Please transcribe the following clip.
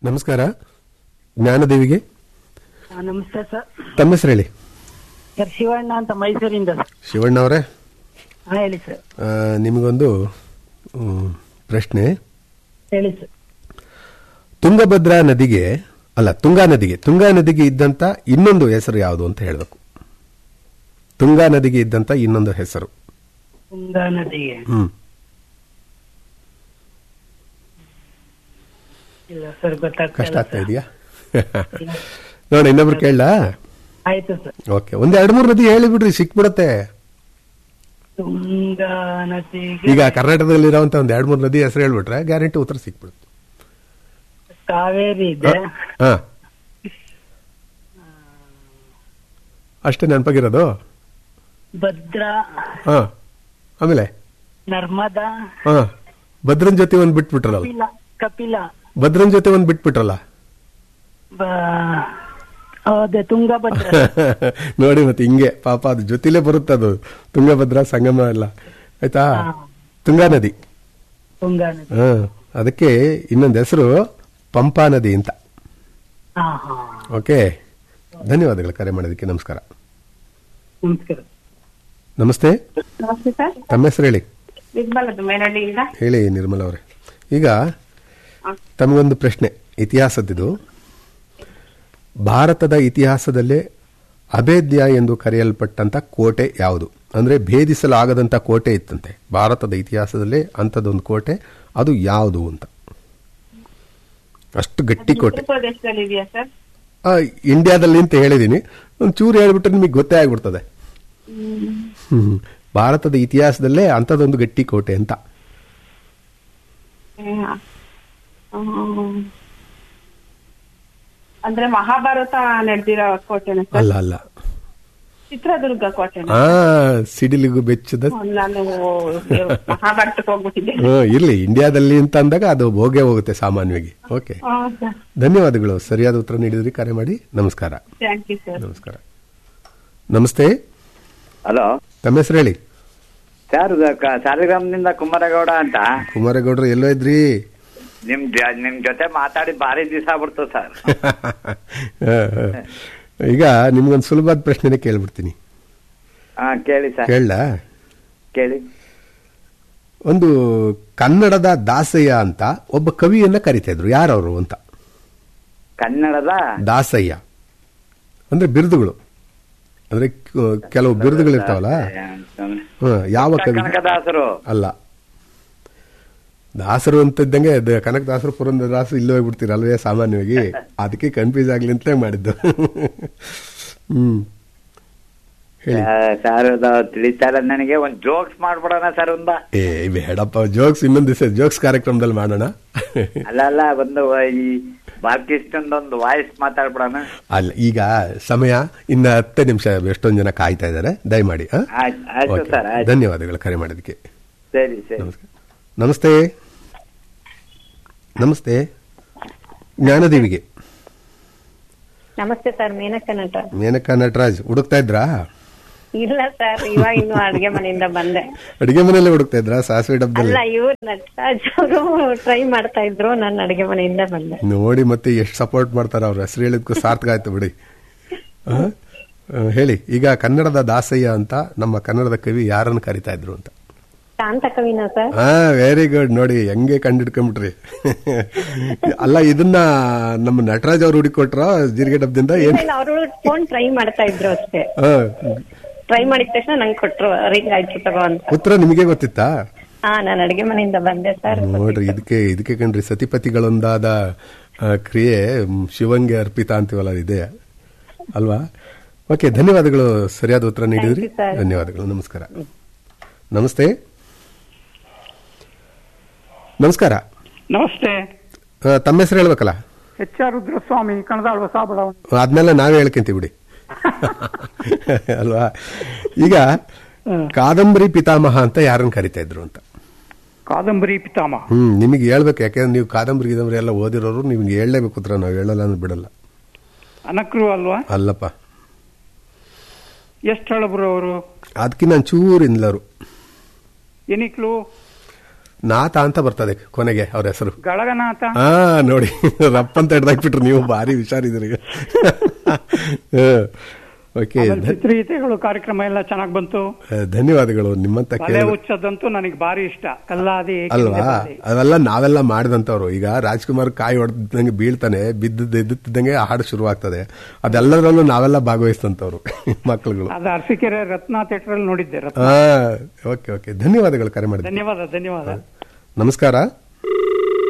ನಮಸ್ಕಾರ ಜ್ಞಾನದೇವಿಗೆ ಆ, ನಮಸ್ತೆ ಸರ್ ತಮ್ಮ ಹೆಸರು ಹೇಳಿ ಸರ್ ಶಿವಣ್ಣ ಅಂತ ಮೈಸೂರಿಂದ ಸರ್ ಶಿವಣ್ಣ ಅವರೇ ಹಾ ಹೇಳಿ ಸರ್ ಆ, ನಿಮಗೊಂದು ಮ್, ಪ್ರಶ್ನೆ ಹೇಳಿ ಸರ್ ತುಂಗಭದ್ರಾ ನದಿಗೆ ಅಲ್ಲ ತುಂಗಾ ನದಿಗೆ ತುಂಗಾ ನದಿಗೆ ಇದ್ದಂತ ಇನ್ನೊಂದು ಹೆಸರು ಯಾವುದು ಅಂತ ಹೇಳಬೇಕು ತುಂಗಾ ನದಿಗೆ ಇದ್ದಂತ ಇನ್ನೊಂದು ಹೆಸರು ತುಂಗಾ ನದಿಗೆ ಹ್ಮ್ ಇಲ್ಲ ಸರ್ ಗೊತ್ತಾಗ್ತಾ ಕಷ್ಟ ಇಲ್ಲ ಆಗ್ತಾ ಸರ್. ಇದೆಯಾ ನೋಡ ಇನ್ನೊಬ್ರು ಕೇಳಲಾ ಆಯ್ತು ಸರ್ ಓಕೆ ಒಂದ್ ಎರಡ್ ಮೂರು ನದಿ ಹೇಳಿಬಿಡ್ರಿ ಸಿಕ್ಬಿಡತ್ತೆ ತುಂಗಾ ನದಿಗೆ ಈಗ ಕರ್ನಾಟಕದಲ್ಲಿರೋಂತ ಒಂದ್ ಎರಡ್ ಮೂರು ನದಿ ಹೆಸರು ಹೇಳ್ಬಿಟ್ರೆ ಗ್ಯಾರಂಟಿ ಉತ್ತರ ಸಿಕ್ಬಿಡುತ್ತೆ ಕಾವೇರಿ ಇದೆ ಹಾ ಅಷ್ಟೇ ನೆನಪಾಗಿರೋದು ಭದ್ರಾ ಹಾ ಆಮೇಲೆ ನರ್ಮದಾ ಹಾ ಭದ್ರನ್ ಜೊತೆ ಒಂದ್ ಬಿಟ್ಬಿಟ್ರಲ್ಲ ಕಪಿಲ ಕಪಿಲ ಭದ್ರನ್ ಜೊತೆ ಒಂದ್ ಬಿಟ್ಬಿಟ್ರಲ್ಲ ಬ- ಅದೇ ತುಂಗಭದ್ರಾ ನೋಡಿ ಮತ್ತೆ ಹಿಂಗೆ ಪಾಪ ಅದು ಜೊತೆಲೇ ಬರುತ್ತೆ ಅದು ತುಂಗಭದ್ರಾ ಸಂಗಮ ಎಲ್ಲ ಆಯ್ತಾ ಹಾ. ತುಂಗಾ ನದಿ ತುಂಗಾ ನದಿ ಹಾ ಅದಕ್ಕೆ ಇನ್ನೊಂದು ಹೆಸರು ಪಂಪಾ ನದಿ ಅಂತ ಹಾ ಹಾ ಓಕೆ ಧನ್ಯವಾದಗಳು ಕರೆ ಮಾಡೋದಕ್ಕೆ ನಮಸ್ಕಾರ ನಮಸ್ಕಾರ ನಮಸ್ತೆ ನಮಸ್ತೆ ಸರ್ ತಮ್ಮ ಹೆಸರು ಹೇಳಿ ನಿರ್ಮಲದ್ದು ಮೇನಹಳ್ಳಿಯಿಂದ ಹೇಳಿ ನಿರ್ಮಲ ಅವರೇ ಈಗ ತಮಗೊಂದು ಪ್ರಶ್ನೆ ಇತಿಹಾಸದಿದು ಭಾರತದ ಇತಿಹಾಸದಲ್ಲೇ ಅಭೇದ್ಯ ಎಂದು ಕರೆಯಲ್ಪಟ್ಟಂತ ಕೋಟೆ ಯಾವುದು ಅಂದ್ರೆ ಭೇದಿಸಲಾಗದಂತ ಕೋಟೆ ಇತ್ತಂತೆ ಭಾರತದ ಇತಿಹಾಸದಲ್ಲೇ ಅಂಥದ್ದೊಂದು ಕೋಟೆ ಅದು ಯಾವುದು ಅಂತ ಅಷ್ಟು ಗಟ್ಟಿ ಕೋಟೆ ಉತ್ತರ ಪ್ರದೇಶದಲ್ಲಿ ಇದೆಯಾ ಸರ್ ಆ, ಇಂಡಿಯಾದಲ್ಲಿ ಅಂತ ಹೇಳಿದೀನಿ ಒಂದು ಚೂರು ಹೇಳ್ಬಿಟ್ರೆ ನಿಮಗೆ ಗೊತ್ತೇ ಆಗ್ಬಿಡ್ತದೆ ಹ್ಮ್. ಭಾರತದ ಇತಿಹಾಸದಲ್ಲೇ ಅಂಥದ್ದೊಂದು ಗಟ್ಟಿ ಕೋಟೆ ಅಂತ ಹ್ಮ್. ಹ್ಮ್. ಅಂದ್ರೆ ಮಹಾಭಾರತ ನಡೆದಿರೋ ಕೋಟೆನ ಸರ್ ಅಲ್ಲ ಅಲ್ಲ ಚಿತ್ರದುರ್ಗ ಕೋಟೆನ ಆ ಸಿಡಿಲಿಗೂ ಬೆಚ್ಚದ ನಾನು ಮಹಾಭಾರತಕ್ಕೆ ಹೋಗ್ಬಿಟ್ಟಿದ್ದೆ ಹ್ಮ್, ಇರ್ಲಿ ಇಂಡಿಯಾದಲ್ಲಿ ಅಂತ ಅಂದಾಗ ಅದು ಹೋಗೇ ಹೋಗುತ್ತೆ ಸಾಮಾನ್ಯವಾಗಿ ಓಕೆ ಹಾ ಸರ್ ಧನ್ಯವಾದಗಳು ಸರಿಯಾದ ಉತ್ತರ ನೀಡಿದ್ರಿ ಕರೆ ಮಾಡಿ ನಮಸ್ಕಾರ ಥ್ಯಾಂಕ್ ಯು ಸರ್ ನಮಸ್ಕಾರ ನಮಸ್ತೆ ಹಲೋ ತಮ್ಮ ಹೆಸರು ಹೇಳಿ ಸರ್ ಸಾಲಿಗ್ರಾಮದಿಂದ ಕುಮಾರಗೌಡ ಅಂತ ಕುಮಾರೇಗೌಡ್ರು ಎಲ್ಲೋ ಇದ್ರಿ ನಿಮ್ ಜ- ನಿಮ್ ಜೊತೆ ಮಾತಾಡಿ ಭಾರಿ ದಿವಸ ಆಗ್ಬಿಡ್ತು ಸರ್ ಹ, ಹ. ಈಗ ನಿಮ್ಗೊಂದು ಸುಲಭವಾದ ಪ್ರಶ್ನೆನೇ ಕೇಳ್ಬಿಡ್ತೀನಿ ಹಾ ಕೇಳಿ ಸರ್ ಕೇಳಲ್ಲ ಕೇಳಿ ಒಂದು ಕನ್ನಡದ ದಾಸಯ್ಯ ಅಂತ ಒಬ್ಬ ಕವಿಯನ್ನ ಕರಿತಾ ಇದ್ರು ಯಾರವರು ಅಂತ ಕನ್ನಡದ ದಾಸಯ್ಯ ಅಂದ್ರೆ ಬಿರುದುಗಳು ಅಂದ್ರೆ ಕ- ಕೆಲವು ಬಿರುದುಗಳು ಇರ್ತಾವಲ್ಲ ಹ, ಯಾವ ಕವಿ ಕನಕದಾಸರು ಅಲ್ಲ ದಾಸರು ಅಂತಿದ್ದಂಗೆ ಅದು ಕನಕದಾಸರು ಪುರಂದರದಾಸರು ಇಲ್ಲೇ ಹೋಗ್ಬಿಡ್ತೀರ ಅಲ್ವೇ ಸಾಮಾನ್ಯವಾಗಿ ಅದಕ್ಕೆ ಕನ್ಫ್ಯೂಸ್ ಆಗ್ಲಿ ಅಂತಲೇ ಮಾಡಿದ್ದು ಹ್ಮ್ ಹೇಳಿ ಸರ್ ಅದು ತಿಳಿತಾರ ನನಗೆ ಒಂದ್ ಜೋಕ್ಸ್ ಮಾಡ್ಬಿಡೋಣ ಸರ್ ಒಂದ ಏ ಬೇಡಪ್ಪ ಜೋಕ್ಸ್ ಇನ್ನೊಂದು ದಿವಸ ಜೋಕ್ಸ್ ಕಾರ್ಯಕ್ರಮದಲ್ಲಿ ಮಾಡೋಣ ಅಲ್ಲ ಅಲ್ಲ ಒಂದು ಈ ಬಾಲ್ಕೃಷ್ಣಂದೊಂದು ವಾಯ್ಸ್ ಮಾತಾಡ್ಬಿಡೋಣ ಅಲ್ಲ ಈಗ ಸಮಯ ಇನ್ನ ಹತ್ತೇ ನಿಮಿಷ ಎಷ್ಟೊಂದು ಜನ ಕಾಯ್ತಾ ಇದ್ದಾರೆ ದಯಮಾಡಿ ಆ? ಆಯ್ತು ಆಯ್ತು ಓಕೆ. ಸರ್ ಆಯ್ತು ಧನ್ಯವಾದಗಳು ಕರೆ ಮಾಡೋದಕ್ಕೆ ಸರಿ ಸರಿ ನಮಸ್ಕಾರ ನಮಸ್ತೆ ನಮಸ್ತೆ ಜ್ಞಾನದೇವಿಗೆ ನಮಸ್ತೆ ಸರ್ ಮೇನಕ ನಟ ಮೇನಕಾ ನಟರಾಜ್ ಹುಡುಕ್ತಾ ಇದ್ರಾ ಇಲ್ಲ ಸರ್ ಇವಾಗ ಇನ್ನು ಅಡ್ಗೆ ಮನೆಯಿಂದ ಬಂದೆ ಅಡಿಗೆ ಮನೆಯಲ್ಲೇ ಹುಡುಕ್ತಾ ಇದ್ರಾ ಸಾಸಿವೆ ಡಬ್ಬದಲ್ಲಿ ಅಲ್ಲ ಇವ್ರು ನಟರಾಜ್ ಅವರು ಟ್ರೈ ಮಾಡ್ತಾ ಇದ್ರು ನಾನು ಅಡ್ಗೆ ಮನೆಯಿಂದ ಬಂದೆ ನೋಡಿ ಮತ್ತೆ ಎಷ್ಟು ಸಪೋರ್ಟ್ ಮಾಡ್ತಾರ ಅವ್ರ ಹೆಸರು ಹೇಳಿದ್ಕೂ ಸಾರ್ಥಕ ಆಯ್ತು ಬಿಡಿ ಆ? ಆ, ಹೇಳಿ ಈಗ ಕನ್ನಡದ ದಾಸಯ್ಯ ಅಂತ ನಮ್ಮ ಕನ್ನಡದ ಕವಿ ಯಾರನ್ನು ಕರಿತಾ ಇದ್ರು ಅಂತ ಶಾಂತ ಕವಿನ ಸರ್ ಹಾ ವೆರಿ ಗುಡ್ ನೋಡಿ ಹೆಂಗೆ ಕಂಡಿಡ್ಕೊಂಡ್ಬಿಟ್ರಿ ಅಲ್ಲ ಇದನ್ನ ನಮ್ಮ ನಟರಾಜ್ ಅವ್ರು ಹುಡುಕೊಟ್ರ ಜೀರಿಗೆ ಡಬ್ಬದಿಂದ ಏನ್ ಅವರು ಫೋನ್ ಟ್ರೈ ಮಾಡ್ತಾ ಇದ್ರು ಅಷ್ಟೇ ಆ, ಟ್ರೈ ಮಾಡಿದ ತಕ್ಷಣ ನಂಗೆ ಕೊಟ್ರು ರಿಂಗ್ ಆಯ್ತು ತಗೋ ಅಂತ ಉತ್ತರ ನಿಮಗೆ ಗೊತ್ತಿತ್ತಾ ಹಾ ನಾನು ಅಡ್ಗೆ ಮನೆಯಿಂದ ಬಂದೆ ಸರ್ ನೋಡ್ರಿ ಇದಕ್ಕೆ ಇದಕ್ಕೆ ಕಣ್ರಿ ಸತಿಪತಿಗಳೊಂದಾದ ಆ, ಕ್ರಿಯೆ ಮ್, ಶಿವಂಗೆ ಅರ್ಪಿತ ಅಂತೀವಲ್ಲ ಇದೆ ಅಲ್ವಾ ಓಕೆ ಧನ್ಯವಾದಗಳು ಸರಿಯಾದ ಉತ್ತರ ನೀಡಿದ್ರಿ you, sir. ಧನ್ಯವಾದಗಳು ನಮಸ್ಕಾರ ನಮಸ್ತೆ ನಮಸ್ಕಾರ ನಮಸ್ತೆ ಆ, ತಮ್ಮ ಹೆಸರು ಹೇಳ್ಬೇಕಲ್ಲ ಎಚ್ ಆರ್ ರುದ್ರಸ್ವಾಮಿ ಕಣದಾಳ್ ಹೊಸ ಬಡಾವಣೆ ಆದ್ಮೇಲೆ ನಾವೇ ಹೇಳ್ಕೊಂತೀವಿ ಬಿಡಿ ಅಲ್ವಾ ಈಗ ಕಾದಂಬರಿ ಪಿತಾಮಹ ಅಂತ ಯಾರನ್ನ ಕರಿತಾ ಇದ್ರು ಅಂತ ಕಾದಂಬರಿ ಪಿತಾಮಹ ಹ್ಮ್ ನಿಮಗೆ ಹೇಳ್ಬೇಕು ಯಾಕೆಂದ್ರೆ ನೀವು ಕಾದಂಬರಿ ಗಿದಂಬರಿ ಎಲ್ಲ ಓದಿರೋರು ನಿಮ್ಗೆ ಹೇಳಲೇಬೇಕು ಉತ್ತರ ನಾವು ಹೇಳಲ್ಲ ಅಂದ್ರೆ ಬಿಡಲ್ಲ ಅನಕ್ರು ಅಲ್ವಾ ಅಲ್ಲಪ್ಪ ಎಷ್ಟು ಹಳಬ್ರು ಅವರು ಅದಕ್ಕೆ ನಾನು ಚೂರು ಇಂದ್ಲರು ಎನಿಕ್ಲು ನಾಥ ಅಂತ ಬರ್ತದೆ ಕೊನೆಗೆ ಅವ್ರ ಹೆಸರು ಗಳಗನಾಥ ಹಾ ನೋಡಿ ರಪ್ಪ ಅಂತ ಹಿಡ್ದಾಕ್ಬಿಟ್ರು ನೀವು ಭಾರಿ ಹುಷಾರಿದ್ರಿ ಓಕೆ ಆಮೇಲೆ ಚಿತ್ರಗೀತೆಗಳು ಕಾರ್ಯಕ್ರಮ ಎಲ್ಲ ಚೆನ್ನಾಗ್ ಬಂತು ಧನ್ಯವಾದಗಳು ನಿಮ್ಮಂತ ತಲೆ ಕೇಳಿದ್ರೆ ಹುಚ್ಚದಂತೂ ನನಗೆ ಭಾರಿ ಇಷ್ಟ ಕಲ್ಲಾದಿ ಅಲ್ವಾ ಅವೆಲ್ಲ ನಾವೆಲ್ಲ ಮಾಡಿದಂತವ್ರು ಈಗ ರಾಜ್ಕುಮಾರ್ ಕಾಯಿ ಹೊಡೆದಂಗೆ ಬೀಳ್ತಾನೆ ಬಿದ್ದ ಎದ್ದುತ್ತಿದ್ದಂಗೆ ಹಾಡು ಶುರುವಾಗ್ತದೆ ಅದೆಲ್ಲದರಲ್ಲೂ ನಾವೆಲ್ಲ ಭಾಗವಹಿಸಿದಂತವ್ರು ಮಕ್ಕಳುಗಳು ಅದು ಅರಸೀಕೆರೆ ರತ್ನ ಥಿಯೇಟರ್ ಅಲ್ಲಿ ನೋಡಿದ್ದೆ ರತ್ನ ಹಾ ಓಕೆ ಓಕೆ ಧನ್ಯವಾದಗಳು ಕರೆ ಮಾಡಿದ ಧನ್ಯವಾದ ಧನ್ಯವಾದ ನಮಸ್ಕಾರ